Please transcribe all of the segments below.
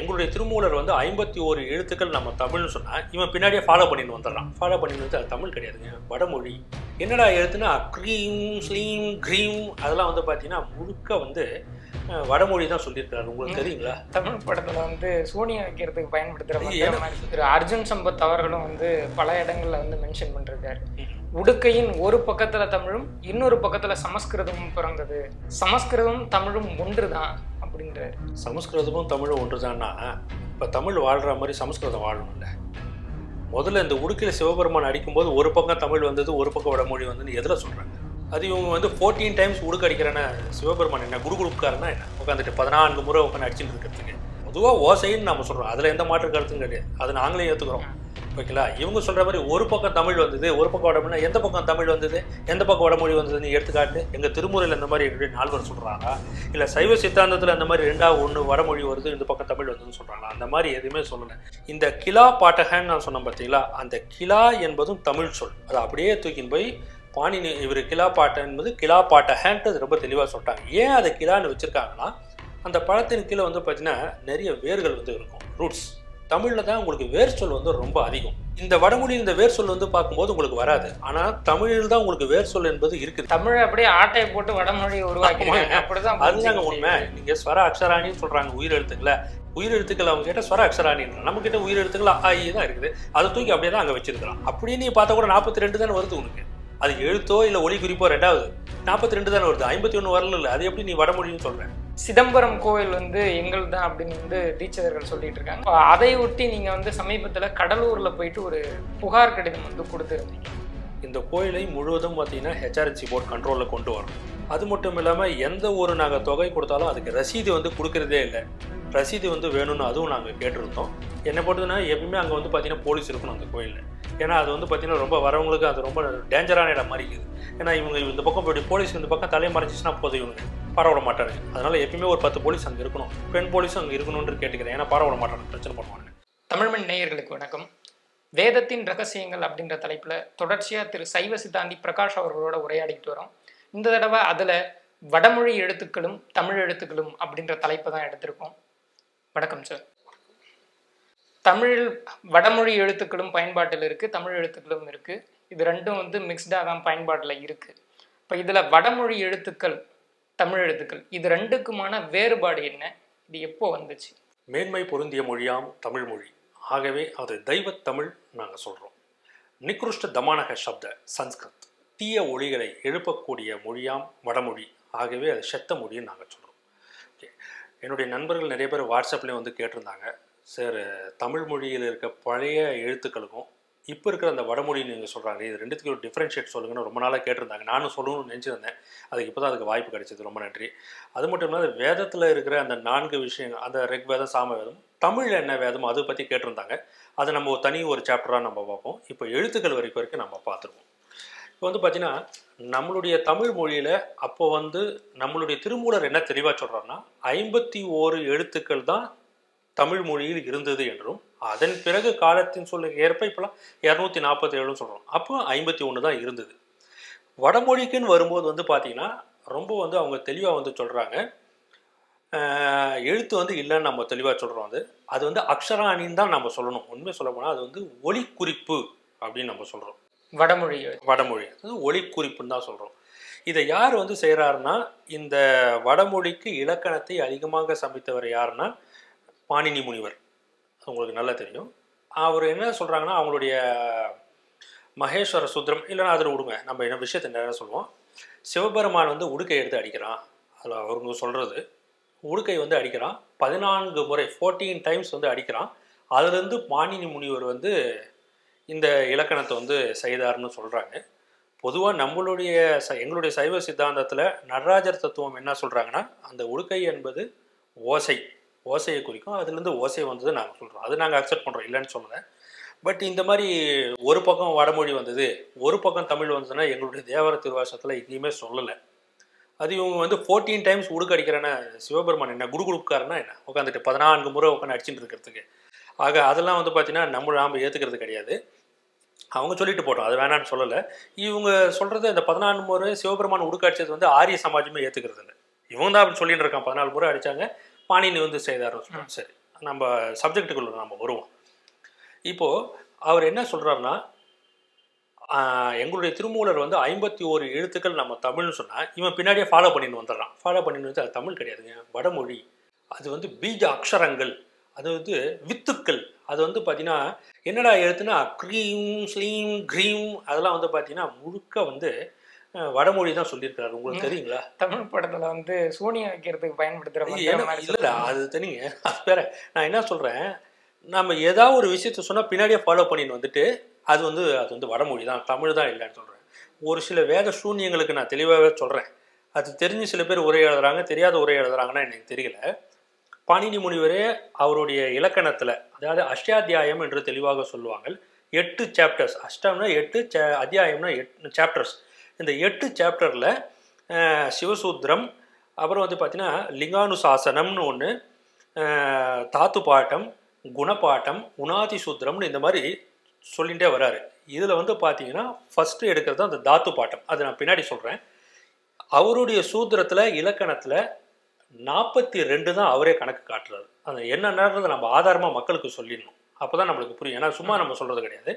எங்களுடைய திருமூலர் வந்து ஐம்பத்தி ஓரு எழுத்துக்கள் நம்ம தமிழ்னு சொன்னா இவன் பின்னாடியே ஃபாலோ பண்ணிட்டு வந்துடுறான் ஃபாலோ பண்ணிட்டு வந்து அது தமிழ் கிடையாதுங்க வடமொழி என்னடா எழுத்துனா க்ரீம் ஸ்லீம் க்ரீம் அதெல்லாம் வந்து பார்த்தீங்கன்னா முழுக்க வந்து அஹ், வடமொழி தான் சொல்லியிருக்காரு உங்களுக்கு தெரியுங்களா தமிழ் படத்துல வந்து சூனியம் வைக்கிறதுக்கு பயன்படுத்துற ஐயா. மந்திரம் மாதிரி திரு அர்ஜுன் சம்பத் அவர்களும் வந்து பல இடங்கள்ல வந்து மென்ஷன் பண்ணிருக்காரு உடுக்கையின் ஒரு பக்கத்துல தமிழும் இன்னொரு பக்கத்துல சமஸ்கிருதமும் பிறந்தது சமஸ்கிருதமும் தமிழும் ஒன்றுதான் அப்படின்றாரு சமஸ்கிருதமும் தமிழும் ஒன்றுதான்னா இப்போ தமிழ் வாழ்கிற மாதிரி சமஸ்கிருதம் வாழணும்ல முதல்ல இந்த உடுக்கையில் சிவபெருமான் அடிக்கும்போது ஒரு பக்கம் தமிழ் வந்தது ஒரு பக்கம் வடமொழி வந்ததுன்னு எதில் சொல்கிறாங்க அது இவங்க வந்து ஃபோர்டீன் டைம்ஸ் உடுக்க அடிக்கிறேன்னா சிவபெருமான் என்ன குரு குருக்காரனா என்ன உட்காந்துட்டு பதினான்கு முறை உட்காந்து அடிச்சுட்டு இருக்கிறதுக்கு பொதுவாக ஓசைன்னு நம்ம சொல்கிறோம் அதில் எந்த மாற்று கருத்தும் கிடையாது அது நாங்களே ஏற்றுக்கிறோம் ஓகேங்களா இவங்க சொல்கிற மாதிரி ஒரு பக்கம் தமிழ் வந்தது ஒரு பக்கம் வடமொழி எந்த பக்கம் தமிழ் வந்தது எந்த பக்கம் வடமொழி வந்ததுன்னு எடுத்துக்காட்டு எங்கள் திருமுறையில் இந்த மாதிரி எங்களுடைய நால்வர் சொல்கிறாங்க இல்லை சைவ சித்தாந்தத்தில் அந்த மாதிரி ரெண்டா ஒன்று வடமொழி வருது இந்த பக்கம் தமிழ் வருதுன்னு சொல்கிறாங்க அந்த மாதிரி எதுவுமே சொல்லலை இந்த கிலா பாட்டகன்னு நான் சொன்னேன் பார்த்தீங்களா அந்த கிலா என்பதும் தமிழ் சொல் அதை அப்படியே தூக்கின்னு போய் பாணினி இவர் கிலா பாட்டன் என்பது கிலா பாட்டகன்ட்டு ரொம்ப தெளிவாக சொல்லிட்டாங்க ஏன் அதை கிலான்னு வச்சுருக்காங்கன்னா அந்த பழத்தின் கீழே வந்து பார்த்தீங்கன்னா நிறைய வேர்கள் வந்து இருக்கும் ரூட்ஸ் தமிழில் தான் உங்களுக்கு வேர் சொல் வந்து ரொம்ப அதிகம் இந்த வடமொழியில் இந்த வேர் சொல் வந்து பார்க்கும்போது உங்களுக்கு வராது ஆனால் தமிழில் தான் உங்களுக்கு வேர் சொல் என்பது இருக்குது தமிழை அப்படியே ஆட்டையை போட்டு வடமொழியை உருவாக்கிருக்காங்க அப்படிதான் அதுதாங்க உண்மை நீங்க ஸ்வர அக்ஷராணின்னு சொல்றாங்க உயிர் எழுத்துக்களை உயிர் எழுத்துக்கள் அவங்க கிட்ட ஸ்வர அக்ஷராணின்னு நம்ம கிட்ட உயிர் எழுத்துக்கள் ஆ இ தான் இருக்குது அதை தூக்கி அப்படியே தான் அங்க வச்சிருக்கிறான் அப்படியே நீ பார்த்தா கூட நாற்பத்தி ரெண்டு தானே வருது உனக்கு அது எழுத்தோ இல்ல ஒளி குறிப்போ ரெண்டாவது நாற்பத்தி ரெண்டு தானே வருது ஐம்பத்தி ஒன்று வரல இல்லை அது எப்படி நீ வடமொழின்னு சொல்ற சிதம்பரம் கோவில் வந்து எங்கள் தான் அப்படின்னு வந்து தீட்சிதர்கள் சொல்லிட்டு இருக்காங்க அப்ப அதை ஒட்டி நீங்க வந்து சமீபத்துல கடலூர்ல போயிட்டு ஒரு புகார் கடிதம் வந்து கொடுத்துருந்தீங்க இந்த கோயிலை முழுவதும் பார்த்தீங்கன்னா ஹெச்ஆர்என்சி போர்ட் கண்ட்ரோலில் கொண்டு வரணும் அது மட்டும் இல்லாமல் எந்த ஒரு நாங்கள் தொகை கொடுத்தாலும் அதுக்கு ரசீது வந்து கொடுக்கறதே இல்லை ரசீது வந்து வேணும்னு அதுவும் நாங்கள் கேட்டிருந்தோம் என்னை பொறுத்தனா எப்பயுமே அங்கே வந்து பார்த்தீங்கன்னா போலீஸ் இருக்கணும் அந்த கோயிலில் ஏன்னா அது வந்து பார்த்தீங்கன்னா ரொம்ப வரவங்களுக்கு அது ரொம்ப டேஞ்சரான இடம் மாதிரி இருக்குது ஏன்னா இவங்க இந்த பக்கம் போய் போலீஸ் இந்த பக்கம் தலையை மறைச்சிச்சுன்னா போதும் இவங்க பரவிட மாட்டாங்க அதனால எப்பயுமே ஒரு பத்து போலீஸ் அங்கே இருக்கணும் பெண் போலீஸும் அங்கே இருக்கணும்னு கேட்டுக்கிறேன் ஏன்னா பரவிட மாட்டாங்க பிரச்சனை பண்ணுவாங்க தமிழ்மண் நேயர்களுக்கு வணக்கம் வேதத்தின் ரகசியங்கள் அப்படின்ற தலைப்புல தொடர்ச்சியா திரு சைவ சித்தாந்தி பிரகாஷ் அவர்களோட உரையாடிக்கிட்டு வரோம் இந்த தடவை அதுல வடமொழி எழுத்துக்களும் தமிழ் எழுத்துக்களும் அப்படின்ற தலைப்பை தான் எடுத்திருக்கோம் வணக்கம் சார் தமிழில் வடமொழி எழுத்துக்களும் பயன்பாட்டில் இருக்கு தமிழ் எழுத்துக்களும் இருக்கு இது ரெண்டும் வந்து மிக்ஸ்டாக தான் பயன்பாட்டில் இருக்கு இப்போ இதுல வடமொழி எழுத்துக்கள் தமிழ் எழுத்துக்கள் இது ரெண்டுக்குமான வேறுபாடு என்ன இது எப்போ வந்துச்சு மேன்மை பொருந்திய மொழியாம் தமிழ் மொழி ஆகவே அது தெய்வத் தமிழ் நாங்கள் சொல்கிறோம் நிக்ருஷ்ட தமானக சப்த சன்ஸ்கிருத் தீய ஒளிகளை எழுப்பக்கூடிய மொழியாம் வடமொழி ஆகவே அது செத்த மொழின்னு நாங்கள் சொல்கிறோம் ஓகே என்னுடைய நண்பர்கள் நிறைய பேர் வாட்ஸ்அப்லேயும் வந்து கேட்டிருந்தாங்க சார் தமிழ் மொழியில் இருக்க பழைய எழுத்துக்களுக்கும் இப்போ இருக்கிற அந்த வடமொழி நீங்கள் சொல்கிறாங்க இது ரெண்டுத்துக்கு ஒரு டிஃப்ரென்ஷியேட் சொல்லுங்கன்னு ரொம்ப நாளாக கேட்டிருந்தாங்க நானும் சொல்லணும்னு நினச்சிருந்தேன் அதுக்கு இப்போ தான் அதுக்கு வாய்ப்பு கிடைச்சது ரொம்ப நன்றி அது மட்டும் இல்லாத வேதத்தில் இருக்கிற அந்த நான்கு விஷயங்கள் அந்த ரெக் வேதம் சாம வேதம் தமிழ் என்ன வேதம் அதை பற்றி கேட்டிருந்தாங்க அதை நம்ம ஒரு தனி ஒரு சாப்டராக நம்ம பார்ப்போம் இப்போ எழுத்துக்கள் வரைக்கும் வரைக்கும் நம்ம பார்த்துருவோம் இப்போ வந்து பார்த்தீங்கன்னா நம்மளுடைய தமிழ் மொழியில் அப்போ வந்து நம்மளுடைய திருமூலர் என்ன தெளிவாக சொல்கிறாருன்னா ஐம்பத்தி ஓரு எழுத்துக்கள் தான் தமிழ் மொழியில் இருந்தது என்றும் அதன் பிறகு காலத்தின் சொல்லுக்கு ஏற்ப இப்போலாம் இரநூத்தி நாற்பத்தி ஏழுன்னு சொல்கிறோம் அப்போ ஐம்பத்தி ஒன்று தான் இருந்தது வடமொழிக்குன்னு வரும்போது வந்து பார்த்தீங்கன்னா ரொம்ப வந்து அவங்க தெளிவாக வந்து சொல்கிறாங்க எழுத்து வந்து இல்லைன்னு நம்ம தெளிவாக சொல்கிறோம் அது அது வந்து அக்ஷராணின்னு தான் நம்ம சொல்லணும் உண்மை சொல்ல போனால் அது வந்து ஒளி குறிப்பு அப்படின்னு நம்ம சொல்கிறோம் வடமொழி எழுத்து. வடமொழி அது ஒளி குறிப்புன்னு தான் சொல்கிறோம் இதை யார் வந்து செய்கிறாருன்னா இந்த வடமொழிக்கு இலக்கணத்தை அதிகமாக சமைத்தவர் யாருன்னா பாணினி முனிவர் அது உங்களுக்கு நல்லா தெரியும் அவர் என்ன சொல்கிறாங்கன்னா அவங்களுடைய மகேஸ்வர சுத்ரம் இல்லைன்னா அதில் விடுங்க நம்ம என்ன விஷயத்தை நேரம் சொல்லுவோம் சிவபெருமான் வந்து உடுக்கை எடுத்து அடிக்கிறான் அதில் அவங்க சொல்கிறது உடுக்கை வந்து அடிக்கிறான் பதினான்கு முறை ஃபோர்டீன் டைம்ஸ் வந்து அடிக்கிறான் அதுலேருந்து பாணினி முனிவர் வந்து இந்த இலக்கணத்தை வந்து செய்தார்னு சொல்கிறாங்க பொதுவாக நம்மளுடைய ச எங்களுடைய சைவ சித்தாந்தத்தில் நடராஜர் தத்துவம் என்ன சொல்கிறாங்கன்னா அந்த உடுக்கை என்பது ஓசை ஓசையை குறிக்கும் அதுலேருந்து ஓசை வந்தது நாங்கள் சொல்கிறோம் அது நாங்கள் அக்செப்ட் பண்ணுறோம் இல்லைன்னு சொல்லலை பட் இந்த மாதிரி ஒரு பக்கம் வடமொழி வந்தது ஒரு பக்கம் தமிழ் வந்ததுன்னா எங்களுடைய தேவர திருவாசத்தில் எங்கேயுமே சொல்லலை அது இவங்க வந்து ஃபோர்டீன் டைம்ஸ் உடுக்க அடிக்கிறேன்னா சிவபெருமான் என்ன குடு குடுக்காரனா என்ன உட்காந்துட்டு பதினான்கு முறை உட்காந்து அடிச்சுட்டு இருக்கிறதுக்கு ஆக அதெல்லாம் வந்து பார்த்தீங்கன்னா நம்ம நாம் ஏற்றுக்கிறது கிடையாது அவங்க சொல்லிட்டு போட்டோம் அது வேணான்னு சொல்லலை இவங்க சொல்கிறது இந்த பதினாலு முறை சிவபெருமான் உடுக்க அடிச்சது வந்து ஆரிய சமாஜமே ஏற்றுக்கிறது இல்லை இவங்க தான் அப்படி சொல்லிட்டு இருக்கான் பதினாலு முறை அடித்தாங்க பாணினி வந்து செய்தார்னு சொல்கிறோம் சரி நம்ம சப்ஜெக்டுக்குள்ள நம்ம வருவோம் இப்போது அவர் என்ன சொல்கிறாருன்னா எங்களுடைய திருமூலர் வந்து ஐம்பத்தி ஓரு எழுத்துக்கள் நம்ம தமிழ்னு சொன்னால் இவன் பின்னாடியே ஃபாலோ பண்ணிட்டு வந்துடுறான் ஃபாலோ பண்ணிட்டு வந்து அது தமிழ் கிடையாதுங்க வடமொழி அது வந்து பீஜ அக்ஷரங்கள் அது வந்து வித்துக்கள் அது வந்து பார்த்தீங்கன்னா என்னடா எழுத்துனா க்ரீம் ஸ்லீம் க்ரீம் அதெல்லாம் வந்து பார்த்தீங்கன்னா முழுக்க வந்து அஹ், வடமொழி தான் சொல்லியிருக்காரு உங்களுக்கு தெரியுங்களா தமிழ் படத்துல வந்து சூனியம் வைக்கிறதுக்கு பயன்படுத்துற இது மந்திரம் ஏன்னா- மாதிரி இல்ல இல்ல, அது தெரியுங்க அது வேற நான் என்ன சொல்றேன் நம்ம ஏதாவது ஒரு விஷயத்த சொன்னா பின்னாடியே ஃபாலோ பண்ணிட்டு வந்துட்டு அது வந்து அது வந்து வடமொழி தான் தமிழ் தான் இல்லைன்னு சொல்றேன் ஒரு சில வேத சூன்யங்களுக்கு நான் தெளிவாகவே சொல்றேன் அது தெரிஞ்சு சில பேர் உரை எழுதுறாங்க தெரியாத உரை எழுதுறாங்கன்னா எனக்கு தெரியல பாணினி முனிவரே அவருடைய இலக்கணத்துல அதாவது அஷ்டாத்தியாயம் என்று தெளிவாக சொல்லுவாங்க எட்டு சாப்டர்ஸ் அஷ்டம்னா எட்டு cha- அத்தியாயம்னா எட்டு சாப்டர்ஸ் இந்த எட்டு சாப்டரில் சிவசூத்ரம் அப்புறம் வந்து பார்த்தீங்கன்னா லிங்கானுசாசனம்னு ஒன்று தாத்து பாட்டம் குணப்பாட்டம் உணாதி சூத்திரம்னு இந்த மாதிரி சொல்லிகிட்டே வராரு இதில் வந்து பார்த்தீங்கன்னா ஃபஸ்ட்டு எடுக்கிறது அந்த தாத்து பாட்டம் அது நான் பின்னாடி சொல்கிறேன் அவருடைய சூத்திரத்தில் இலக்கணத்தில் நாற்பத்தி ரெண்டு தான் அவரே கணக்கு காட்டுறாரு அந்த என்னன்றதை நம்ம ஆதாரமாக மக்களுக்கு சொல்லிடணும் அப்போ தான் நம்மளுக்கு புரியும் ஏன்னா சும்மா நம்ம சொல்கிறது கிடையாது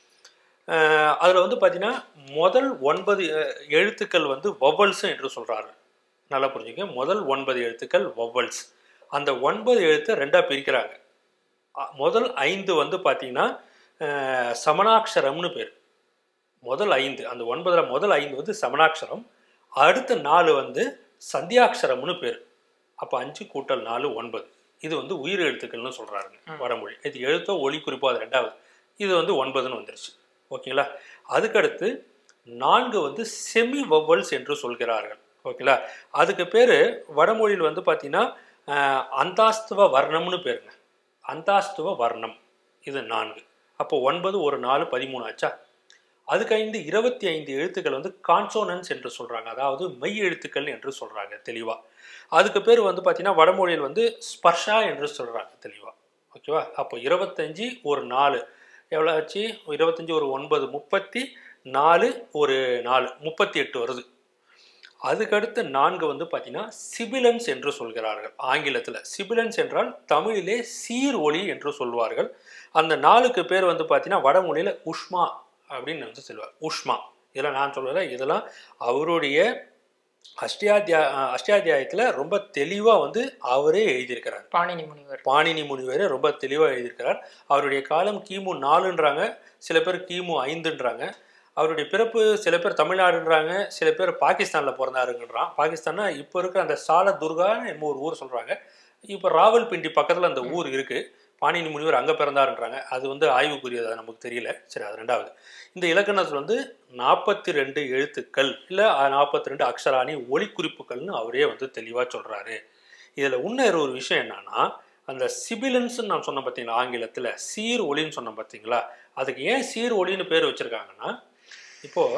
அதில் வந்து பார்த்தீங்கன்னா முதல் ஒன்பது அஹ், எழுத்துக்கள் வந்து வவ்வல்ஸ் என்று சொல்கிறாரு நல்லா புரிஞ்சுங்க முதல் ஒன்பது எழுத்துக்கள் வவ்வல்ஸ் அந்த ஒன்பது எழுத்தை ரெண்டாக பிரிக்கிறாங்க அ- முதல் ஐந்து வந்து பார்த்தீங்கன்னா அஹ், சமணாட்சரம்னு பேர் முதல் ஐந்து அந்த ஒன்பதில் முதல் ஐந்து வந்து சமணாட்சரம் அடுத்த நாலு வந்து சந்தியாட்சரம்னு பேர் அப்போ அஞ்சு கூட்டல் நாலு ஒன்பது இது வந்து உயிர் எழுத்துக்கள்னு சொல்கிறாருங்க வடமொழி இது எழுத்தோ ஒளி குறிப்போ அது ரெண்டாவது இது வந்து ஒன்பதுன்னு வந்துருச்சு ஓகேங்களா அதுக்கடுத்து நான்கு வந்து செமி வவ்வல்ஸ் என்று சொல்கிறார்கள் ஓகேங்களா அதுக்கு பேர் வடமொழியில் வந்து பார்த்தீங்கன்னா அஹ், அந்தாஸ்துவ வர்ணம்னு பேருங்க அந்தாஸ்துவ வர்ணம் இது நான்கு அப்போ ஒன்பது ஒரு நாலு பதிமூணு ஆச்சா அதுக்கு ஐந்து இருபத்தி ஐந்து எழுத்துக்கள் வந்து கான்சோனன்ஸ் என்று சொல்கிறாங்க அதாவது மெய் எழுத்துக்கள் என்று சொல்கிறாங்க தெளிவாக அதுக்கு பேர் வந்து பார்த்தீங்கன்னா வடமொழியில் வந்து ஸ்பர்ஷா என்று சொல்கிறாங்க தெளிவாக ஓகேவா அப்போ இருபத்தஞ்சி ஒரு நாலு எவ்வளோ ஆச்சு இருபத்தஞ்சி ஒரு ஒன்பது முப்பத்தி நாலு ஒரு நாலு முப்பத்தி எட்டு வருது அதுக்கடுத்து நான்கு வந்து பார்த்தீங்கன்னா சிபிலன்ஸ் என்று சொல்கிறார்கள் ஆங்கிலத்தில் சிபிலன்ஸ் என்றால் தமிழிலே சீர் ஒளி என்று சொல்வார்கள் அந்த நாலுக்கு பேர் வந்து பார்த்தீங்கன்னா வடமொழியில் உஷ்மா அப்படின்னு வந்து சொல்லுவார் உஷ்மா இதெல்லாம் நான் சொல்லலை இதெல்லாம் அவருடைய அஷ்டாத்தியா அஷ்டாத்தியாயத்தில் ரொம்ப தெளிவாக வந்து அவரே எழுதியிருக்கிறார் பாணினி முனிவர் பாணினி முனிவரே ரொம்ப தெளிவாக எழுதியிருக்கிறார் அவருடைய காலம் கிமு நாலுன்றாங்க சில பேர் கிமு ஐந்துன்றாங்க அவருடைய பிறப்பு சில பேர் தமிழ்நாடுன்றாங்க சில பேர் பாகிஸ்தானில் பிறந்தாருங்கன்றான் பாகிஸ்தான்னா இப்போ இருக்கிற அந்த சால துர்கான்னு என்னமோ ஒரு ஊர் சொல்கிறாங்க இப்போ ராவல்பிண்டி பக்கத்தில் அந்த ஊர் இருக்குது பாணினி முனிவர் அங்கே பிறந்தாருன்றாங்க அது வந்து ஆய்வுக்குரியது அது நமக்கு தெரியல சரி அது ரெண்டாவது இந்த இலக்கணத்தில் வந்து நாற்பத்தி ரெண்டு எழுத்துக்கள் இல்லை நாற்பத்தி ரெண்டு அக்ஷராணி ஒளி குறிப்புகள்னு அவரே வந்து தெளிவாக சொல்கிறாரு இதில் இன்னொரு ஒரு விஷயம் என்னன்னா அந்த சிபிலன்ஸ்னு நான் சொன்னேன் பார்த்தீங்களா ஆங்கிலத்தில் சீர் ஒளின்னு சொன்னேன் பார்த்தீங்களா அதுக்கு ஏன் சீர் ஒளின்னு பேர் வச்சுருக்காங்கன்னா இப்போது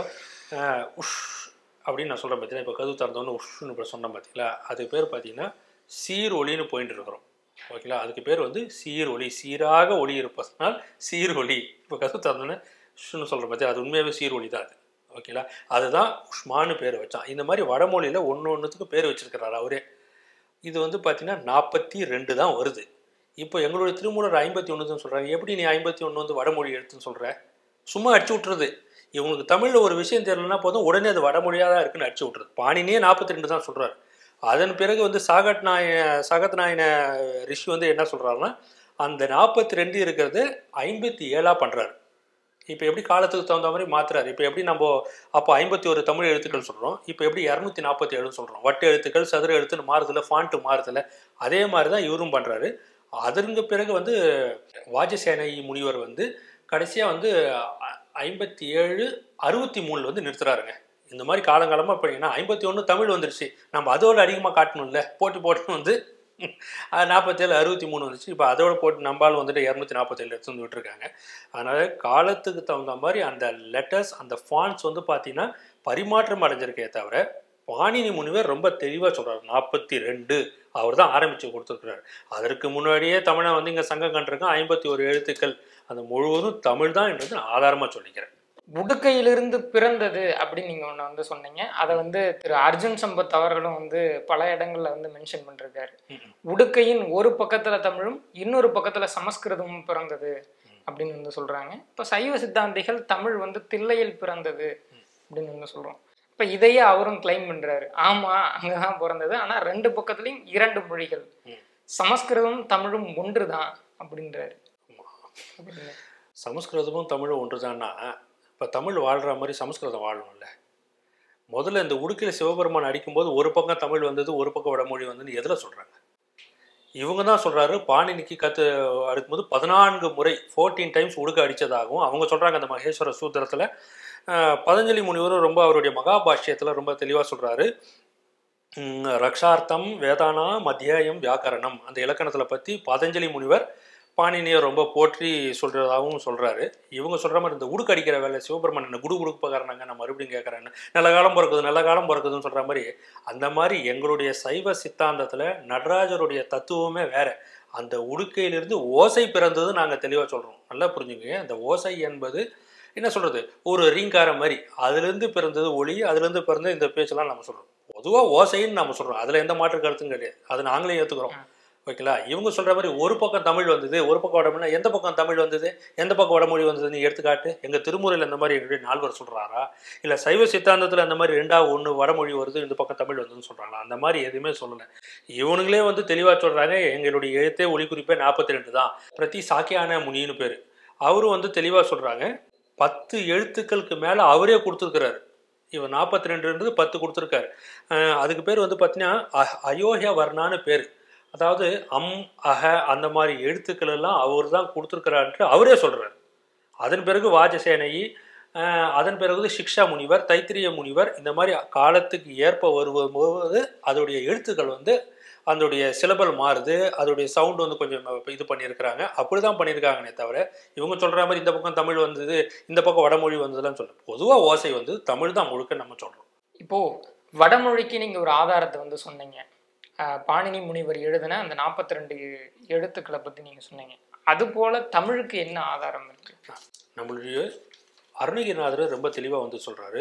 உஷ் அப்படின்னு நான் சொல்கிறேன் பார்த்தீங்கன்னா இப்போ கது திறந்தோன்னு உஷ்னு இப்போ சொன்னேன் பார்த்தீங்களா அதுக்கு பேர் பார்த்தீங்கன்னா சீர் ஒளின்னு போயிட்டு இருக்கிறோம் ஓகேங்களா அதுக்கு பேர் வந்து சீர் ஒளி சீராக ஒளி இருப்பதனால் சீர் ஒளி இப்போ கது திறந்தோன்னே உஷ்னு சொல்கிற பற்றி அது உண்மையாகவே சீர் ஒளி தான் அது ஓகேங்களா அதுதான் உஷ்மான்னு பேர் வச்சான் இந்த மாதிரி வடமொழியில் ஒன்று ஒன்றுத்துக்கு பேர் வச்சிருக்கிறாரு அவரே இது வந்து பார்த்தீங்கன்னா நாற்பத்தி ரெண்டு தான் வருது இப்போ எங்களுடைய திருமூலர் ஐம்பத்தி ஒன்றுன்னு சொல்கிறாங்க எப்படி நீ ஐம்பத்தி ஒன்று வந்து வடமொழி எழுத்துன்னு சொல்கிற சும்மா அடிச்சு விட்டுறது இவங்களுக்கு தமிழில் ஒரு விஷயம் தெரியலனா போதும் உடனே அது வடமொழியாக தான் இருக்குன்னு அடிச்சு விட்டுறது பாணினியே நாற்பத்தி ரெண்டு தான் சொல்கிறார் அதன் பிறகு வந்து சாகட் நாய சகத் நாயன ரிஷி வந்து என்ன சொல்கிறாருன்னா அந்த நாற்பத்தி ரெண்டு இருக்கிறது ஐம்பத்தி ஏழாக பண்ணுறாரு இப்போ எப்படி காலத்துக்கு தகுந்த மாதிரி மாத்துறாரு இப்போ எப்படி நம்ம அப்போ ஐம்பத்தி ஒரு தமிழ் எழுத்துக்கள் சொல்கிறோம் இப்போ எப்படி இரநூத்தி நாற்பத்தி ஏழுன்னு சொல்கிறோம் வட்டு எழுத்துக்கள் சதுர எழுத்துன்னு மாறுதில்ல ஃபாண்ட்டு மாறுதில்ல அதே மாதிரி தான் இவரும் பண்ணுறாரு அதற்கு பிறகு வந்து வாஜசேனை முனிவர் வந்து கடைசியாக வந்து அ- ஐம்பத்தி ஏழு அறுபத்தி மூணில் வந்து நிறுத்துறாருங்க இந்த மாதிரி காலங்காலமாக இப்போ ஐம்பத்தி ஒன்று தமிழ் வந்துருச்சு நம்ம அதோட அதிகமாக காட்டணும்ல போட்டு போட்டு வந்து நாற்பத்தேழு அறுபத்தி மூணு வந்துச்சு இப்போ அதோட போட்டு நம்பால் வந்துட்டு இரநூத்தி நாற்பத்தேழு எடுத்து வந்து விட்டுருக்காங்க அதனால் காலத்துக்கு தகுந்த மாதிரி அந்த லெட்டர்ஸ் அந்த ஃபான்ஸ் வந்து பார்த்தீங்கன்னா பரிமாற்றம் அடைஞ்சிருக்கே தவிர பாணினி முனிவர் ரொம்ப தெளிவாக சொல்றாரு நாற்பத்தி ரெண்டு அவர் தான் ஆரம்பித்து கொடுத்துருக்கிறார் அதற்கு முன்னாடியே தமிழை வந்து இங்கே சங்கம் கண்டிருக்கோம் ஐம்பத்தி ஒரு எழுத்துக்கள் அந்த முழுவதும் தமிழ் தான் என்றது நான் ஆதாரமாக சொல்லிக்கிறேன் உடுக்கையிலிருந்து பிறந்தது அப்படின்னு நீங்க ஒண்ணு வந்து சொன்னீங்க அதை வந்து திரு அர்ஜுன் சம்பத் அவர்களும் வந்து பல இடங்கள்ல வந்து மென்ஷன் பண்ணிருக்காரு ம். உடுக்கையின் ஒரு பக்கத்துல தமிழும் இன்னொரு பக்கத்துல சமஸ்கிருதமும் பிறந்தது அப்படின்னு வந்து சொல்றாங்க இப்ப சைவ சித்தாந்திகள் தமிழ் வந்து தில்லையில் பிறந்தது அப்படின்னு வந்து சொல்றோம் இப்ப இதையே அவரும் கிளைம் பண்றாரு ஆமா அங்கதான் பிறந்தது ஆனா ரெண்டு பக்கத்துலயும் இரண்டு மொழிகள் ம். சமஸ்கிருதமும் தமிழும் ஒன்றுதான் அப்படின்றாரு அப்படிங்க. சமஸ்கிருதமும் தமிழும் ஒன்றுதான்னா இப்போ தமிழ் வாழ்கிற மாதிரி சமஸ்கிருதம் வாழணும்ல முதல்ல இந்த உடுக்கையில் சிவபெருமான் அடிக்கும்போது ஒரு பக்கம் தமிழ் வந்தது ஒரு பக்கம் வடமொழி வந்ததுன்னு எதில் சொல்கிறாங்க இவங்க தான் சொல்கிறாரு பாணினிக்கு கற்று அடுக்கும்போது பதினான்கு முறை ஃபோர்டீன் டைம்ஸ் உடுக்க அடித்ததாகவும் அவங்க சொல்கிறாங்க அந்த மகேஸ்வர சூத்திரத்தில் பதஞ்சலி முனிவரும் ரொம்ப அவருடைய மகாபாஷ்யத்தில் ரொம்ப தெளிவாக சொல்கிறாரு ரக்ஷார்த்தம் வேதானா மத்தியாயம் வியாக்கரணம் அந்த இலக்கணத்தில் பற்றி பதஞ்சலி முனிவர் பாணினியை ரொம்ப போற்றி சொல்கிறதாகவும் சொல்கிறாரு இவங்க சொல்கிற மாதிரி இந்த உடுக்கு அடிக்கிற வேலை சிவபெருமன் என்ன குடு குடுப்பக்காரனாங்க நான் மறுபடியும் கேட்குறேன்னு நல்ல காலம் பிறக்குது நல்ல காலம் பிறக்குதுன்னு சொல்கிற மாதிரி அந்த மாதிரி எங்களுடைய சைவ சித்தாந்தத்தில் நடராஜருடைய தத்துவமே வேற அந்த உடுக்கையிலிருந்து ஓசை பிறந்தது நாங்கள் தெளிவாக சொல்கிறோம் நல்லா புரிஞ்சுக்கங்க அந்த ஓசை என்பது என்ன சொல்கிறது ஒரு ரீங்காரம் மாதிரி அதுலேருந்து பிறந்தது ஒளி அதுலேருந்து பிறந்த இந்த பேச்செல்லாம் நம்ம சொல்கிறோம் பொதுவாக ஓசைன்னு நம்ம சொல்கிறோம் அதில் எந்த மாற்று கருத்தும் கிடையாது அதை நாங்களே ஏற்றுக்கிறோம் ஓகேங்களா இவங்க சொல்கிற மாதிரி ஒரு பக்கம் தமிழ் வந்தது ஒரு பக்கம் வடமொழி எந்த பக்கம் தமிழ் வந்தது எந்த பக்கம் வடமொழி வந்தது நீ எடுத்துக்காட்டு எங்கள் திருமுறையில் இந்த மாதிரி எங்களுடைய நால்வர் சொல்கிறாரா இல்லை சைவ சித்தாந்தத்தில் அந்த மாதிரி ரெண்டா ஒன்று வடமொழி வருது இந்த பக்கம் தமிழ் வந்ததுன்னு சொல்கிறாங்களா அந்த மாதிரி எதுவுமே சொல்லலை இவனுங்களே வந்து தெளிவாக சொல்கிறாங்க எங்களுடைய எழுத்தே ஒளி குறிப்பே நாற்பத்தி ரெண்டு தான் பிரதி சாக்கியான முனின்னு பேர் அவரும் வந்து தெளிவாக சொல்கிறாங்க பத்து எழுத்துக்களுக்கு மேலே அவரே கொடுத்துருக்கிறாரு இவன் நாற்பத்தி ரெண்டுன்றது பத்து கொடுத்துருக்காரு அஹ் அதுக்கு பேர் வந்து பார்த்தீங்கன்னா அ- அயோஹ்ய வர்ணான்னு பேர் அதாவது அம் அஹ அந்த மாதிரி எழுத்துக்கள் எல்லாம் அவர் தான் கொடுத்துருக்கிறான்ட்டு அவரே சொல்கிறார் அதன் பிறகு வாஜசேனையி அஹ் அதன் பிறகு சிக்ஷா முனிவர் தைத்திரிய முனிவர் இந்த மாதிரி காலத்துக்கு ஏற்ப வரும்போது அதோடைய எழுத்துக்கள் வந்து அதோடைய சிலபல் மாறுது அதோடைய சவுண்ட் வந்து கொஞ்சம் இது பண்ணியிருக்கிறாங்க அப்படி தான் பண்ணியிருக்காங்கனே தவிர இவங்க சொல்கிற மாதிரி இந்த பக்கம் தமிழ் வந்தது இந்த பக்கம் வடமொழி வந்ததுலாம் சொல்ல பொதுவாக ஓசை வந்து தமிழ் தான் முழுக்க நம்ம சொல்கிறோம் இப்போ வடமொழிக்கு நீங்க ஒரு ஆதாரத்தை வந்து சொன்னீங்க ஆஹ் பாணினி முனிவர் எழுதின அந்த நாற்பத்தி ரெண்டு எழுத்துக்களை பத்தி நீங்க சொன்னீங்க அது போல தமிழுக்கு என்ன ஆதாரம் இருக்கு நம்மளுடைய அருணகிரிநாதர் ரொம்ப தெளிவாக வந்து சொல்கிறாரு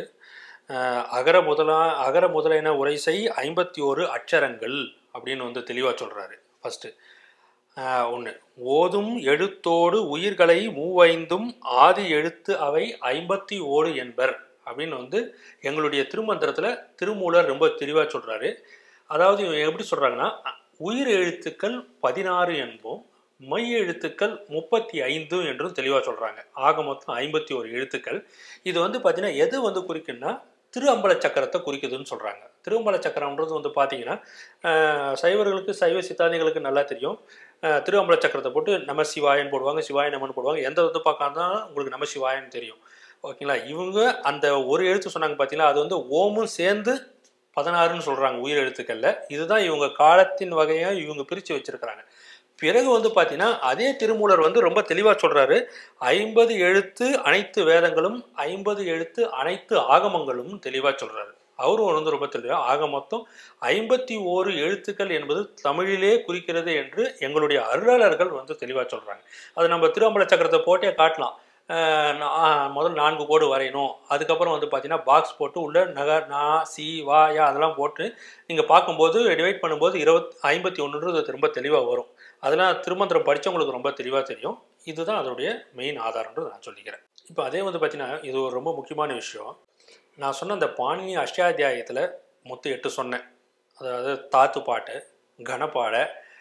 அகர முதலா அகர முதலைன உரைசை ஐம்பத்தி ஓரு அட்சரங்கள் அப்படின்னு வந்து தெளிவாக சொல்கிறாரு ஃபஸ்ட்டு ஒன்று ஓதும் எழுத்தோடு உயிர்களை மூவைந்தும் ஆதி எழுத்து அவை ஐம்பத்தி ஓடு என்பர் அப்படின்னு வந்து எங்களுடைய திருமந்திரத்தில் திருமூலர் ரொம்ப தெளிவாக சொல்கிறாரு அதாவது இவங்க எப்படி சொல்கிறாங்கன்னா உயிர் எழுத்துக்கள் பதினாறு என்போம் மை எழுத்துக்கள் முப்பத்தி ஐந்து என்றும் தெளிவாக சொல்கிறாங்க ஆக மொத்தம் ஐம்பத்தி ஒரு எழுத்துக்கள் இது வந்து பார்த்தீங்கன்னா எது வந்து குறிக்குன்னா திரு அம்பல சக்கரத்தை குறிக்குதுன்னு சொல்கிறாங்க திருவம்பல சக்கரம்ன்றது வந்து பார்த்தீங்கன்னா ஆஹ், சைவர்களுக்கு சைவ சித்தாந்திகளுக்கு நல்லா தெரியும் ஆஹ், திரு அம்பல சக்கரத்தை போட்டு நம சிவாயன் போடுவாங்க சிவாய நமன் போடுவாங்க எந்த வந்து பார்க்காம உங்களுக்கு நம சிவாயன்னு தெரியும் ஓகேங்களா இவங்க அந்த ஒரு எழுத்து சொன்னாங்க பார்த்தீங்களா அது வந்து ஓமும் சேர்ந்து பதினாறுன்னு சொல்கிறாங்க உயிர் எழுத்துக்களில் இதுதான் இவங்க காலத்தின் வகையாக இவங்க பிரித்து வச்சிருக்கிறாங்க பிறகு வந்து பார்த்தீங்கன்னா அதே திருமூலர் வந்து ரொம்ப தெளிவாக சொல்கிறாரு ஐம்பது எழுத்து அனைத்து வேதங்களும் ஐம்பது எழுத்து அனைத்து ஆகமங்களும் தெளிவாக சொல்கிறாரு அவரும் வந்து ரொம்ப தெளிவாக ஆக மொத்தம் ஐம்பத்தி ஓரு எழுத்துக்கள் என்பது தமிழிலே குறிக்கிறது என்று எங்களுடைய அருளாளர்கள் வந்து தெளிவாக சொல்கிறாங்க அது நம்ம திருவம்பல சக்கரத்தை போட்டே காட்டலாம் அஹ் நா- முதல் நான்கு கோடு வரையணும் அதுக்கப்புறம் வந்து பார்த்தீங்கன்னா பாக்ஸ் போட்டு உள்ள நக நா சி வா யா அதெல்லாம் போட்டு நீங்கள் பார்க்கும்போது டிவைட் பண்ணும்போது இருபத் ஐம்பத்தி ஒன்றுன்றது ரொம்ப தெளிவாக வரும் அதெல்லாம் திருமந்திரம் படித்தவங்களுக்கு ரொம்ப தெளிவாக தெரியும் இதுதான் அதோடைய மெயின் ஆதாரம்ன்றது நான் சொல்லிக்கிறேன் இப்போ அதே வந்து பார்த்தீங்கன்னா இது ஒரு ரொம்ப முக்கியமான விஷயம் நான் சொன்ன அந்த பாணினி அஷ்டாத்தியாயத்தில் மொத்தம் எட்டு சொன்னேன் அதாவது தாத்து பாட்டு கணப்பாட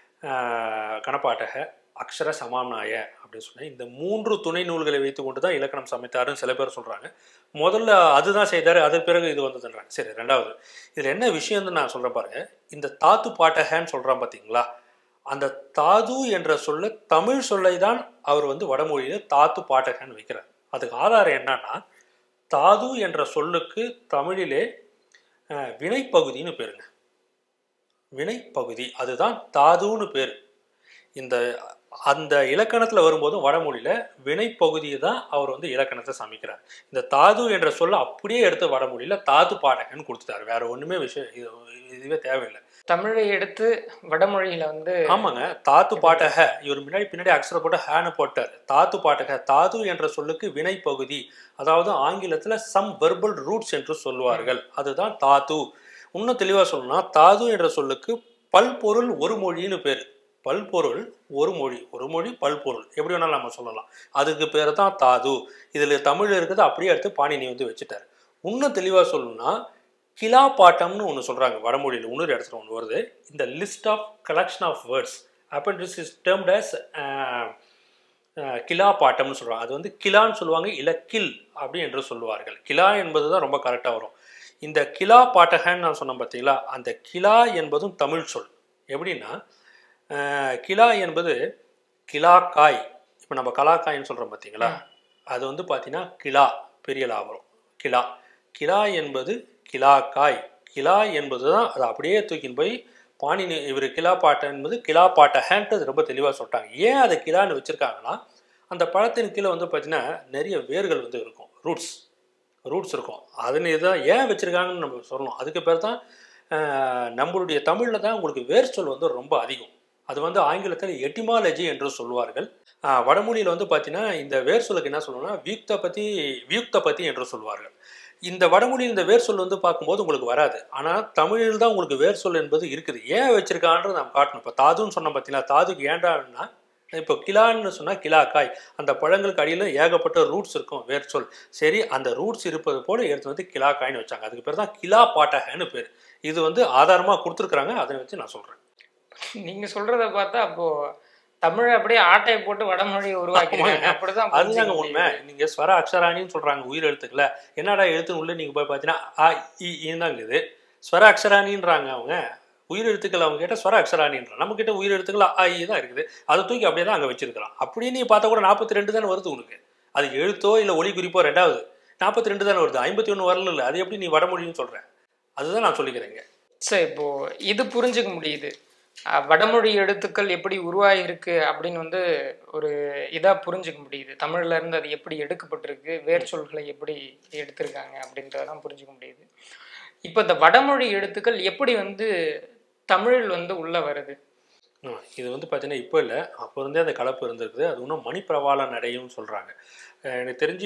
ஆஹ், கணப்பாட்டக அக்ஷர சமானாய அப்படின்னு சொன்னேன் இந்த மூன்று துணை நூல்களை வைத்து கொண்டு தான் இலக்கணம் சமைத்தாருன்னு சில பேர் சொல்கிறாங்க முதல்ல அதுதான் செய்தார் அதன் பிறகு இது வந்ததுன்றாங்க சரி ரெண்டாவது இதில் என்ன விஷயம்னு நான் சொல்கிறேன் பாருங்க இந்த தாத்து பாட்டகன்னு சொல்கிறான் பார்த்தீங்களா அந்த தாது என்ற சொல்ல தமிழ் சொல்லை தான் அவர் வந்து வடமொழியில் தாத்து பாட்டகன்னு வைக்கிறார் அதுக்கு ஆதாரம் என்னன்னா தாது என்ற சொல்லுக்கு தமிழிலே அஹ், வினைப்பகுதின்னு பேருங்க வினைப்பகுதி அதுதான் தாதுன்னு பேர் இந்த அந்த இலக்கணத்தில் வரும்போதும் வடமொழியில் வினைப்பகுதியை தான் அவர் வந்து இலக்கணத்தை சமைக்கிறார் இந்த தாது என்ற சொல்ல அப்படியே எடுத்து வடமொழியில் தாது பாடகன்னு கொடுத்துட்டாரு வேற ஒன்றுமே விஷயம் இது இதுவே தேவையில்லை தமிழை எடுத்து வடமொழியில வந்து ஆமாங்க தாத்து பாட்டக இவர் முன்னாடி பின்னாடி அக்ஷர போட்டு ஹேன்னு போட்டார் தாத்து பாட்டக தாது என்ற சொல்லுக்கு வினை பகுதி அதாவது ஆங்கிலத்துல சம் வெர்பல் ரூட்ஸ் என்று சொல்லுவார்கள் அதுதான் தாது இன்னும் தெளிவா சொல்லணும்னா தாது என்ற சொல்லுக்கு பல்பொருள் ஒரு மொழின்னு பேர் பல்பொருள் ஒரு மொழி ஒரு மொழி பல்பொருள் எப்படி வேணாலும் நம்ம சொல்லலாம் அதுக்கு பேர் தான் தாது இதுல தமிழ் இருக்குது அப்படியே எடுத்து பாணினி வந்து வச்சுட்டாரு இன்னும் தெளிவா சொல்லணும்னா கிலா பாட்டம்னு ஒன்று சொல்கிறாங்க வடமொழியில் இன்னொரு இடத்துல ஒன்று வருது இந்த list of collection of words அப்போ திஸ் இஸ் டேர்ம்ட் as கிலா பாட்டம்னு சொல்கிறாங்க அது வந்து கிலான்னு சொல்லுவாங்க இல்லை கில் அப்படி என்று சொல்லுவார்கள் கிலா என்பது தான் ரொம்ப கரெக்டாக வரும் இந்த கிலா பாட்டகன்னு நான் சொன்னேன் பார்த்தீங்களா அந்த கிலா என்பதும் தமிழ் சொல் எப்படின்னா அஹ், கிலா என்பது கிலாக்காய் இப்போ நம்ம கலாக்காய்ன்னு சொல்கிறோம் பார்த்தீங்களா அது வந்து பார்த்தீங்கன்னா கிலா பெரிய லா வரும் கிலா கிலா என்பது கிலாக்காய் கிலா என்பது தான் அதை அப்படியே தூக்கின்னு போய் பாணினி இவர் கிலா பாட்டை என்பது கிலா பாட்டகன்ட்டு ரொம்ப தெளிவாக சொல்லிட்டாங்க ஏன் அதை கிலான்னு வச்சுருக்காங்கன்னா அந்த பழத்தின் கீழே வந்து பார்த்தீங்கன்னா நிறைய வேர்கள் வந்து இருக்கும் ரூட்ஸ் ரூட்ஸ் இருக்கும் அதுன்னு தான் ஏன் வச்சுருக்காங்கன்னு நம்ம சொல்லணும் அதுக்கு பேர் தான் அஹ், நம்மளுடைய தமிழில் தான் உங்களுக்கு வேர் சொல் வந்து ரொம்ப அதிகம் அது வந்து ஆங்கிலத்தில் எட்டிமாலஜி என்று சொல்வார்கள் அஹ், வடமொழியில் வந்து பார்த்தீங்கன்னா இந்த வேர் சொல்லுக்கு என்ன சொல்லணும்னா வியுக்த பத்தி வியுக்த பத்தி என்று சொல்வார்கள் இந்த வடமொழியில் இந்த வேர் சொல் வந்து பார்க்கும்போது உங்களுக்கு வராது ஆனால் தமிழில் தான் உங்களுக்கு வேர் சொல் என்பது இருக்குது ஏன் வச்சிருக்கான்றது நம்ம காட்டணும் இப்போ தாதுன்னு சொன்னோம் பார்த்தீங்களா தாதுக்கு ஏண்டான்னா இப்போ கிலான்னு சொன்னால் கிலாக்காய் அந்த பழங்களுக்கு அடியில் ஏகப்பட்ட ரூட்ஸ் இருக்கும் வேர் சொல் சரி அந்த ரூட்ஸ் இருப்பது போல எடுத்து வந்து கிலாக்காய்னு வச்சாங்க அதுக்கு பேர் தான் கிலா பாட்டகன்னு பேர் இது வந்து ஆதாரமாக கொடுத்துருக்குறாங்க அதை வச்சு நான் சொல்கிறேன் நீங்க சொல்றத பார்த்தா அப்போ தமிழை அப்படியே ஆட்டையை போட்டு வடமொழியை உருவாக்கிருக்காங்க அப்படிதான் அதுதாங்க புரிஞ்சுக்க உண்மை நீங்க ஸ்வர அக்ஷராணின்னு சொல்றாங்க உயிர் எழுத்துக்களை என்னடா எழுத்துன்னு உள்ள நீங்க போய் பார்த்தீங்கன்னா அ இ ஈன்னு தான் இருக்குது ஸ்வர அக்ஷராணின்றாங்க அவங்க உயிர் எழுத்துக்கள் அவங்க கிட்ட ஸ்வர அக்ஷராணின்றாங்க நம்ம கிட்ட உயிர் எழுத்துக்கள் அ இ தான் இருக்குது அதை தூக்கி அப்படியே தான் அங்க வச்சிருக்கலாம் அப்படியே நீ பார்த்தா கூட நாற்பத்தி ரெண்டு தானே வருது உனக்கு அது எழுத்தோ இல்லை ஒளி குறிப்போ ரெண்டாவது நாற்பத்தி ரெண்டு தானே வருது ஐம்பத்தி ஒன்று வரல இல்லை அது எப்படி நீ வடமொழின்னு சொல்ற அதுதான் நான் சொல்லிக்கிறேங்க சரி இப்போ இது புரிஞ்சுக்க முடியுது அஹ் வடமொழி எழுத்துக்கள் எப்படி உருவாகிருக்கு அப்படின்னு வந்து ஒரு இதா புரிஞ்சுக்க முடியுது தமிழ்ல இருந்து அது எப்படி எடுக்கப்பட்டிருக்கு வேர் சொல்களை எப்படி எடுத்திருக்காங்க அப்படின்றதெல்லாம் புரிஞ்சுக்க முடியுது இப்போ இந்த வடமொழி எழுத்துக்கள் எப்படி வந்து தமிழ் வந்து உள்ள வருது ஆ, இது வந்து பார்த்தீங்கன்னா இப்போ இல்லை அப்போ இருந்தே அந்த கலப்பு இருந்திருக்குது அது இன்னும் மணிப்பிரவாள நடையும் சொல்கிறாங்க எனக்கு தெரிஞ்சு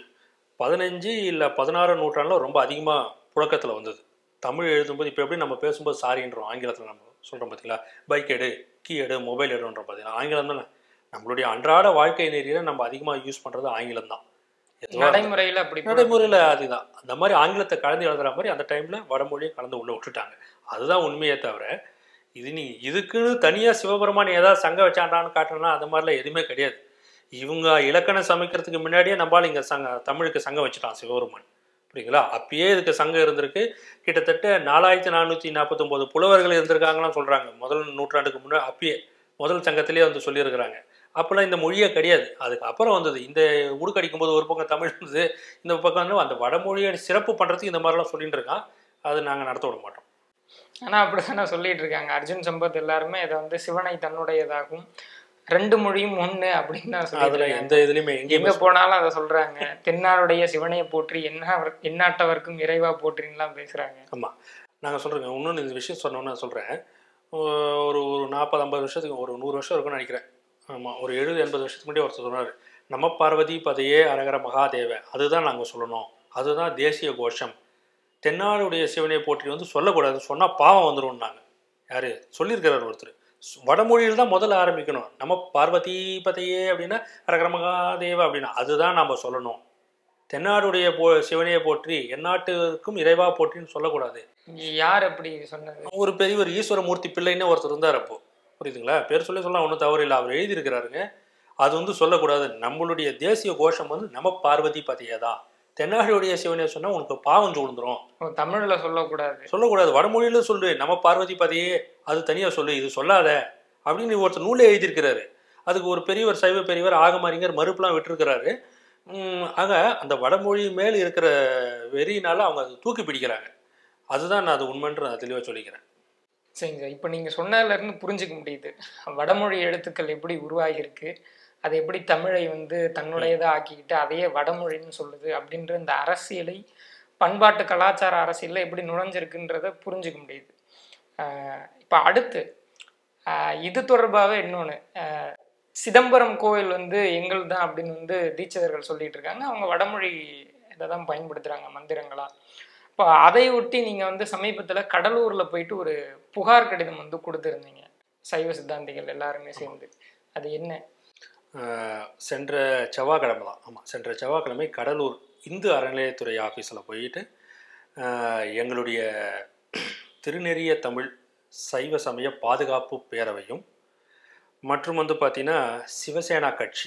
பதினஞ்சு இல்லை பதினாறு நூற்றாண்டில் ரொம்ப அதிகமாக புழக்கத்தில் வந்தது தமிழ் எழுதும்போது இப்போ எப்படி நம்ம பேசும்போது சாரின்றோம் ஆங்கிலத்தில் நம்ம சொல்கிறோம் பார்த்தீங்களா பைக் எடு கீ எடு மொபைல் எடுன்றோம் பார்த்தீங்களா ஆங்கிலம் தானே நம்மளுடைய அன்றாட வாழ்க்கை நெறியில் நம்ம அதிகமாக யூஸ் பண்ணுறது ஆங்கிலம் தான் நடைமுறையில அப்படி நடைமுறையில் அதுதான் அந்த மாதிரி ஆங்கிலத்தை கலந்து எழுதுற மாதிரி அந்த டைமில் வடமொழியை கலந்து உள்ளே விட்டுட்டாங்க அதுதான் உண்மையே தவிர இது நீ இதுக்குன்னு தனியாக சிவபெருமான் ஏதாவது சங்கம் வச்சாண்டான்னு காட்டணும்னா அந்த மாதிரிலாம் எதுவுமே கிடையாது இவங்க இலக்கணம் சமைக்கிறதுக்கு முன்னாடியே நம்மளால இங்கே சங்க தமிழுக்கு சங்கம் வச்சுட்டான் சிவபெருமான் புரியுங்களா அப்பயே இதுக்கு சங்கம் இருந்திருக்கு கிட்டத்தட்ட நாலாயிரத்தி நானூற்றி நாற்பத்தொம்போது புலவர்கள் இருந்திருக்காங்களாம் சொல்கிறாங்க முதல் நூற்றாண்டுக்கு முன்னாடி அப்பயே முதல் சங்கத்திலே வந்து சொல்லியிருக்கிறாங்க அப்போல்லாம் இந்த மொழியே கிடையாது அதுக்கு அப்புறம் வந்தது இந்த உடுக்கடிக்கும் போது ஒரு பக்கம் தமிழ் இருந்தது இந்த பக்கம் வந்து அந்த வடமொழியை சிறப்பு பண்ணுறதுக்கு இந்த மாதிரிலாம் சொல்லிட்டு இருக்கான் அது நாங்கள் நடத்த விட மாட்டோம் ஆனா அப்படிதானே சொல்லிட்டு இருக்காங்க அர்ஜுன் சம்பத் எல்லாருமே இதை வந்து சிவனை தன்னுடையதாகும் ரெண்டு மொழியும் ஒண்ணு அப்படின்னு தான் சொல்லிட்டு அதில் இருக்காங்க. எந்த இதுலையுமே எங்கேயுமே எங்க போனாலும் அதை சொல்றாங்க தென்னாருடைய சிவனையை போற்றி என்ன எந்நாட்டவர்க்கும் இறைவா போற்றின்லாம் பேசுறாங்க ஆமாம் நாங்கள் சொல்கிறேங்க இன்னொன்று இந்த விஷயம் சொன்னோன்னு நான் சொல்கிறேன் ஒரு ஒரு நாற்பது ஐம்பது வருஷத்துக்கு ஒரு நூறு வருஷம் இருக்கும்னு நினைக்கிறேன் ஆமாம் ஒரு எழுபது எண்பது வருஷத்துக்கு முன்னாடி ஒருத்தர் சொன்னார் நம்ம பார்வதி பதையே அரகர மகாதேவ அதுதான் நாங்கள் சொல்லணும் அதுதான் தேசிய கோஷம் தென்னாடுடைய சிவனை போற்றி வந்து சொல்லக்கூடாது சொன்னால் பாவம் வந்துரும்னாங்க யார் சொல்லியிருக்கிறார் ஒருத்தர் சு- வடமொழியில் தான் முதல்ல ஆரம்பிக்கணும் நம்ம பார்வதி பதையே அப்படின்னா அரகர மகாதேவ அப்படின்னா அதுதான் நம்ம சொல்லணும் தென்னாடுடைய போ சிவனையை போற்றி எந்நாட்டுக்கும் இறைவா போற்றின்னு சொல்லக்கூடாது யார் அப்படி சொன்னது ஒரு பெரியவர் ஈஸ்வரமூர்த்தி பிள்ளைன்னு ஒருத்தர் இருந்தார் அப்போ புரியுதுங்களா பேர் சொல்லி சொல்ல ஒன்றும் தவறு இல்லை அவர் எழுதியிருக்கிறாருங்க அது வந்து சொல்லக்கூடாது நம்மளுடைய தேசிய கோஷம் வந்து நம்ம பார்வதி பதையே தான் தென்னாடுடைய சிவனை சொன்னால் உனக்கு பாவம் சூழ்ந்துரும் ஓ, தமிழ்ல சொல்லக்கூடாது சொல்லக்கூடாது வடமொழியில சொல்லு நம்ம பார்வதி பதையே அது தனியாக சொல்லு இது சொல்லாத அப்படின்னு ஒருத்தர் நூலே எழுதியிருக்கிறாரு அதுக்கு ஒரு பெரியவர் சைவ பெரியவர் ஆகமாரிங்கர் மறுப்புலாம் விட்டுருக்கிறாரு உம், ஆக அந்த வடமொழி மேல் இருக்கிற வெறியினால அவங்க அதை தூக்கி பிடிக்கிறாங்க அதுதான் நான் அது உண்மைன்ற நான் தெளிவாக சொல்லிக்கிறேன் சரிங்க இப்போ நீங்க சொன்னதுல இருந்து புரிஞ்சுக்க முடியுது வடமொழி எழுத்துக்கள் எப்படி உருவாகியிருக்கு அது எப்படி தமிழை வந்து தன்னுடையதா ஆக்கிக்கிட்டு அதையே வடமொழின்னு சொல்லுது அப்படின்ற இந்த அரசியலை பண்பாட்டு கலாச்சார அரசியலில் எப்படி நுழைஞ்சிருக்குன்றத புரிஞ்சுக்க முடியுது இப்போ அடுத்து ஆஹ் இது தொடர்பாகவே இன்னொன்று சிதம்பரம் கோயில் வந்து எங்கள் தான் அப்படின்னு வந்து தீட்சிதர்கள் சொல்லிட்டு இருக்காங்க அவங்க வடமொழி இதை தான் பயன்படுத்துகிறாங்க மந்திரங்களா இப்போ அதை ஒட்டி நீங்கள் வந்து சமீபத்தில் கடலூரில் போயிட்டு ஒரு புகார் கடிதம் வந்து கொடுத்துருந்தீங்க சைவ சித்தாந்திகள் எல்லாருமே சேர்ந்து அது என்ன ஆஹ் சென்ற செவ்வாய்க்கிழமை தான் ஆமாம் சென்ற செவ்வாய்க்கிழமை கடலூர் இந்து அறநிலையத்துறை ஆஃபீஸில் போயிட்டு ஆஹ் எங்களுடைய திருநெறிய தமிழ் சைவ சமய பாதுகாப்பு பேரவையும் மற்றும் வந்து பார்த்திங்கன்னா சிவசேனா கட்சி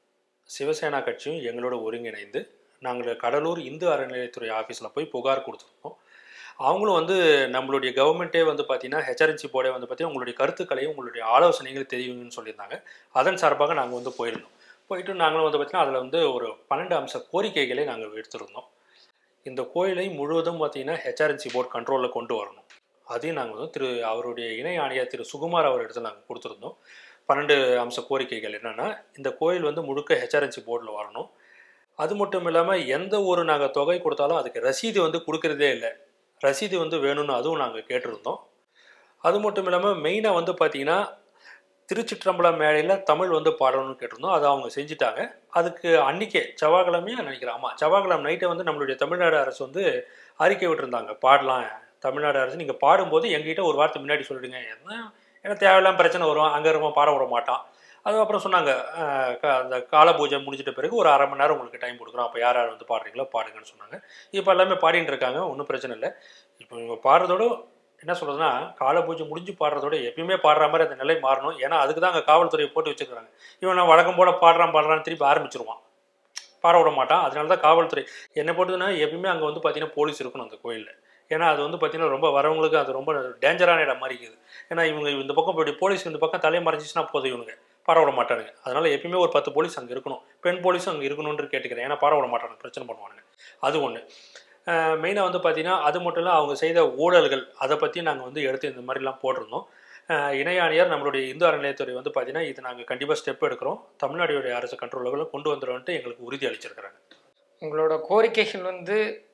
சிவசேனா கட்சியும் எங்களோட ஒருங்கிணைந்து நாங்கள் கடலூர் இந்து அறநிலையத்துறை ஆஃபீஸில் போய் புகார் கொடுத்துருந்தோம் அவங்களும் வந்து நம்மளுடைய கவர்மெண்ட்டே வந்து பார்த்தீங்கன்னா ஹெச்ஆர்என்சி போர்டே வந்து பார்த்தீங்கன்னா உங்களுடைய கருத்துக்களையும் உங்களுடைய ஆலோசனைகள் தெரியுங்கன்னு சொல்லியிருந்தாங்க அதன் சார்பாக நாங்கள் வந்து போயிருந்தோம் போயிட்டு நாங்களும் வந்து பார்த்தீங்கன்னா அதில் வந்து ஒரு பன்னெண்டு அம்ச கோரிக்கைகளை நாங்கள் எடுத்திருந்தோம் இந்த கோயிலை முழுவதும் பார்த்தீங்கன்னா ஹெச்ஆர்என்சி போர்டு கண்ட்ரோலில் கொண்டு வரணும் அதையும் நாங்கள் வந்து திரு அவருடைய இணை ஆணையர் திரு சுகுமார் அவர் இடத்துல நாங்கள் கொடுத்துருந்தோம் பன்னெண்டு அம்ச கோரிக்கைகள் என்னென்னா இந்த கோயில் வந்து முழுக்க ஹெச்ஆர்என்சி போர்டில் வரணும் அது மட்டும் இல்லாமல் எந்த ஒரு நாங்கள் தொகை கொடுத்தாலும் அதுக்கு ரசீது வந்து கொடுக்கறதே இல்லை ரசீது வந்து வேணும்னு அதுவும் நாங்கள் கேட்டிருந்தோம் அது மட்டும் இல்லாமல் மெயினாக வந்து பார்த்தீங்கன்னா திருச்சிற்றம்பலம் மேடையில் தமிழ் வந்து பாடணும்னு கேட்டிருந்தோம் அதை அவங்க செஞ்சுட்டாங்க அதுக்கு அன்றைக்கே செவ்வாய்க்கிழமையும் நினைக்கிறேன் ஆமாம் செவ்வாய்க்கிழமை நைட்டை வந்து நம்மளுடைய தமிழ்நாடு அரசு வந்து அறிக்கை விட்டுருந்தாங்க பாடலாம் தமிழ்நாடு அரசு நீங்கள் பாடும்போது எங்ககிட்ட ஒரு வார்த்தை முன்னாடி சொல்லிடுங்க என்ன ஏன்னா தேவையில்லாம பிரச்சனை வரும் அங்கே இருக்க பாட விட மாட்டான் அதுக்கப்புறம் சொன்னாங்க அஹ், க- அந்த கால பூஜை முடிஞ்சிட்ட பிறகு ஒரு அரை மணி நேரம் உங்களுக்கு டைம் கொடுக்குறோம் அப்போ யார் யார் வந்து பாடுறீங்களோ பாடுங்கன்னு சொன்னாங்க இப்போ எல்லாமே பாடிட்டு இருக்காங்க ஒன்றும் பிரச்சனை இல்லை இப்போ இவங்க பாடுறதோட என்ன சொல்கிறதுனா கால பூஜை முடிஞ்சு பாடுறதோட எப்பயுமே பாடுற மாதிரி அந்த நிலை மாறணும் ஏன்னா அதுக்கு தான் அங்கே காவல்துறையை போட்டு வச்சுருக்காங்க இவன் நான் வழக்கம் போல பாடுறான் பாடுறான்னு திருப்பி ஆரம்பிச்சிருவான் பாட விட மாட்டான் அதனால தான் காவல்துறை என்னை பொறுத்தனா எப்பயுமே அங்கே வந்து பார்த்தீங்கன்னா போலீஸ் இருக்கணும் அந்த கோயிலில் ஏன்னா அது வந்து பார்த்தீங்கன்னா ரொம்ப வரவங்களுக்கு அது ரொம்ப டேஞ்சரான இடம் மாதிரி இருக்குது ஏன்னா இவங்க இந்த பக்கம் இப்படி போலீஸ் இந்த பக்கம் தலையை மறைஞ்சிச்சுன்னா போதும் இவனுங்க பாட விட மாட்டானுங்க அதனால எப்பயுமே ஒரு பத்து போலீஸ் அங்கே இருக்கணும் பெண் போலீஸும் அங்கே இருக்கணும்னு கேட்டுக்கிறேன் ஏன்னா பாட விட மாட்டானுங்க பிரச்சனை பண்ணுவானுங்க அது ஒன்று மெயினாக வந்து பார்த்தீங்கன்னா அது மட்டும் இல்லை அவங்க செய்த ஊழல்கள் அதை பற்றி நாங்கள் வந்து எடுத்து இந்த மாதிரிலாம் போட்டிருந்தோம் அஹ் இணையாணியார் நம்மளுடைய இந்து அறநிலையத்துறை வந்து பார்த்தீங்கன்னா இது நாங்கள் கண்டிப்பாக ஸ்டெப் எடுக்கிறோம் தமிழ்நாடுடைய அரசு கண்ட்ரோல் லெவலில் கொண்டு வந்துடும்ன்ட்டு எங்களுக்கு உறுதி அளிச்சிருக்கிறாங்க உங்களோட கோரிக்கைகள் வந்து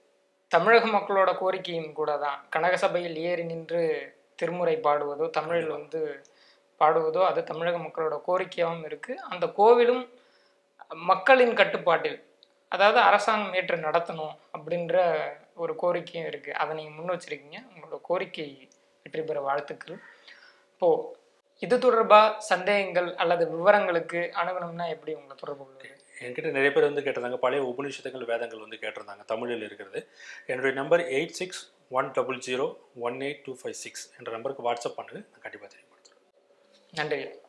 தமிழக மக்களோட கோரிக்கையும் கூட தான் கனகசபையில் ஏறி நின்று திருமுறை பாடுவதோ தமிழில் வந்து பாடுவதோ அது தமிழக மக்களோட கோரிக்கையாகவும் இருக்குது அந்த கோவிலும் மக்களின் கட்டுப்பாட்டில் அதாவது அரசாங்கம் ஏற்று நடத்தணும் அப்படின்ற ஒரு கோரிக்கையும் இருக்குது அதை நீங்கள் முன் வச்சிருக்கீங்க உங்களோட கோரிக்கை வெற்றி பெற வாழ்த்துக்கள் இப்போது இது தொடர்பாக சந்தேகங்கள் அல்லது விவரங்களுக்கு அணுகணும்னா எப்படி உங்களை தொடர்பு கொள்வது என்கிட்ட நிறைய பேர் வந்து கேட்டிருந்தாங்க பழைய உபநிஷதங்கள் வேதங்கள் வந்து கேட்டிருந்தாங்க தமிழில் இருக்கிறது என்னுடைய number eight six one double zero one eight two five six என்ற நம்பருக்கு வாட்ஸ்அப் பண்ணுங்க நான் கண்டிப்பாக தெரியப்படுத்துகிறேன் நன்றி